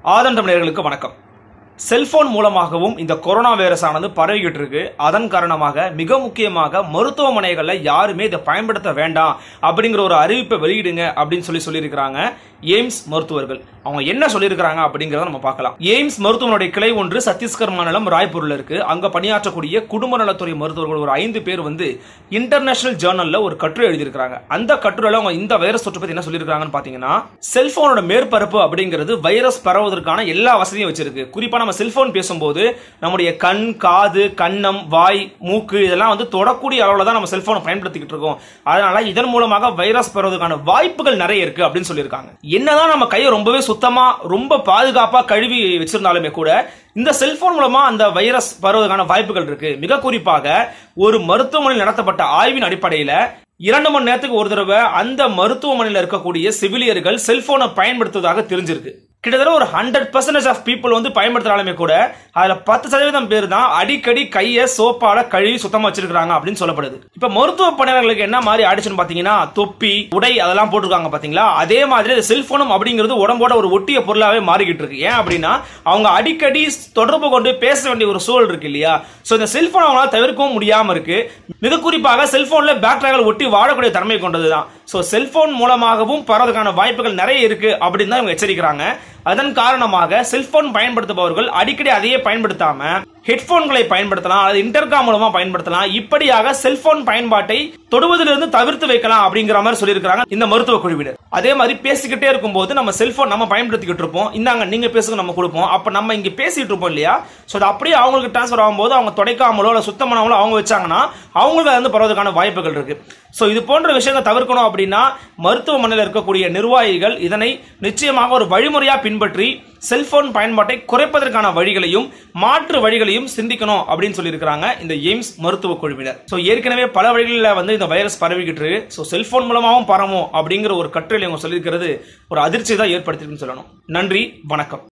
ஆதன் தமிழர்களுக்கு வணக்கம் செல்போன் மூலமாகவும் இந்த கொரோனா வைரஸ் ஆனது பரவிக்கிட்டு இருக்கு அதன் காரணமாக மிக முக்கியமாக மருத்துவமனைகள்ல யாருமே இதை பயன்படுத்த வேண்டாம் அப்படிங்கிற ஒரு அறிவிப்பை வெளியிடுங்க அப்படின்னு சொல்லி சொல்லியிருக்கிறாங்க எய்ம்ஸ் மருத்துவர்கள் அவங்க என்ன சொல்லியிருக்கிறாங்க அப்படிங்கறத நம்ம பார்க்கலாம் எய்ம்ஸ் மருத்துவனுடைய கிளை ஒன்று சத்தீஸ்கர் மாநிலம் ராய்ப்பூர்ல இருக்கு அங்க பணியாற்றக்கூடிய குடும்ப நலத்துறை மருத்துவர்கள் ஒரு ஐந்து பேர் வந்து இன்டர்நேஷனல் ஜேர்னல்ல ஒரு கட்டுரை எழுதியிருக்காங்க அந்த கட்டுரையில அவங்க இந்த வைரஸ் தொற்று பத்தி என்ன சொல்லியிருக்காங்கன்னு பாத்தீங்கன்னா செல்போனோட மேற்பரப்பு அப்படிங்கிறது வைரஸ் பரவுவதற்கான எல்லா வசதியும் வச்சிருக்கு குறிப்பா நம்ம செல்போன் பேசும்போது நம்முடைய கண் காது கன்னம் வாய் மூக்கு இதெல்லாம் வந்து தொடக்கூடிய அளவுல தான் நம்ம செல்போனை பயன்படுத்திக்கிட்டு இருக்கோம் அதனால இதன் மூலமாக வைரஸ் பரவுவதற்கான வாய்ப்புகள் நிறைய இருக்கு அப்படின்னு சொல்லியிருக்காங்க என்னதான் நம்ம கையை ரொம்பவே சுத்தமா ரொம்ப பாதுகாப்பா கழுவி வச்சிருந்தாலுமே கூட இந்த செல்போன் மூலமா அந்த வைரஸ் பரவுவதற்கான வாய்ப்புகள் இருக்கு மிக குறிப்பாக ஒரு மருத்துவமனையில் நடத்தப்பட்ட ஆய்வின் அடிப்படையில இரண்டு மணி நேரத்துக்கு ஒரு தடவை அந்த மருத்துவமனையில் இருக்கக்கூடிய செவிலியர்கள் செல்போனை பயன்படுத்துவதாக தெரிஞ்சிருக்கு கிட்டத்தட்ட ஒரு ஹண்ட்ரட் பர்சன்டேஜ் ஆஃப் பீப்புள் வந்து பயன்படுத்தினாலுமே கூட அதுல பத்து சதவீதம் பேர் தான் அடிக்கடி கையை சோப்பால கழுவி சுத்தமா வச்சிருக்காங்க அப்படின்னு சொல்லப்படுது இப்ப மருத்துவ பணியாளர்களுக்கு என்ன மாதிரி ஆயிடுச்சுன்னு பாத்தீங்கன்னா தொப்பி உடை அதெல்லாம் போட்டிருக்காங்க பாத்தீங்களா அதே மாதிரி இந்த செல்போனும் அப்படிங்கிறது உடம்போட ஒரு ஒட்டிய பொருளாவே மாறிக்கிட்டு இருக்கு ஏன் அப்படின்னா அவங்க அடிக்கடி தொடர்பு கொண்டு பேச வேண்டிய ஒரு சூழல் இருக்கு இல்லையா சோ இந்த செல்போன் அவங்களால தவிர்க்கவும் முடியாம இருக்கு மிக குறிப்பாக செல்போன்ல பேக்டீரியாக்கள் ஒட்டி வாழக்கூடிய தன்மை கொண்டதுதான் சோ செல்போன் மூலமாகவும் பரவதற்கான வாய்ப்புகள் நிறைய இருக்கு அப்படின்னு தான் இவங்க எச்சரிக்கிறாங்க அதன் காரணமாக செல்போன் பயன்படுத்துபவர்கள் அடிக்கடி அதையே பயன்படுத்தாம ஹெட்போன்களை பயன்படுத்தலாம் அல்லது இன்டர்காம் மூலமா பயன்படுத்தலாம் இப்படியாக செல்போன் பயன்பாட்டை தொடுவதிலிருந்து தவிர்த்து வைக்கலாம் அப்படிங்கிற மாதிரி சொல்லியிருக்காங்க இந்த மருத்துவ குழுவினர் அதே மாதிரி பேசிக்கிட்டே இருக்கும்போது நம்ம செல்போன் நம்ம பயன்படுத்திக்கிட்டு இருப்போம் இந்தாங்க நீங்க பேசுங்க நம்ம கொடுப்போம் அப்ப நம்ம இங்க பேசிட்டு இருப்போம் இல்லையா சோ அது அப்படியே அவங்களுக்கு டிரான்ஸ்ஃபர் ஆகும்போது அவங்க தொடைக்காமலோ இல்ல சுத்தம் பண்ணாமலோ அவங்க வச்சாங்கன்னா அவங்களுக்கு அது வந்து பரவதுக்கான வாய்ப்புகள் இருக்கு சோ இது போன்ற விஷயங்களை தவிர்க்கணும் அப்படின்னா மருத்துவமனையில் இருக்கக்கூடிய நிர்வாகிகள் இதனை நிச்சயமாக ஒரு வழிமுறையா பின்பற்றி செல்போன் பயன்பாட்டை குறைப்பதற்கான வழிகளையும் மாற்று வழிகளையும் சிந்திக்கணும் அப்படின்னு சொல்லியிருக்கிறாங்க இந்த எய்ம்ஸ் மருத்துவ குழுவினர் ஸோ ஏற்கனவே பல வழிகளில் வந்து இந்த வைரஸ் பரவிக்கிட்டு இருக்கு ஸோ செல்போன் மூலமாகவும் பரவும் அப்படிங்கிற ஒரு கட்டுரையில் அவங்க சொல்லியிருக்கிறது ஒரு அதிர்ச்சி தான் ஏற்படுத்திருக்குன்னு சொல்லணும் நன்றி வணக்கம்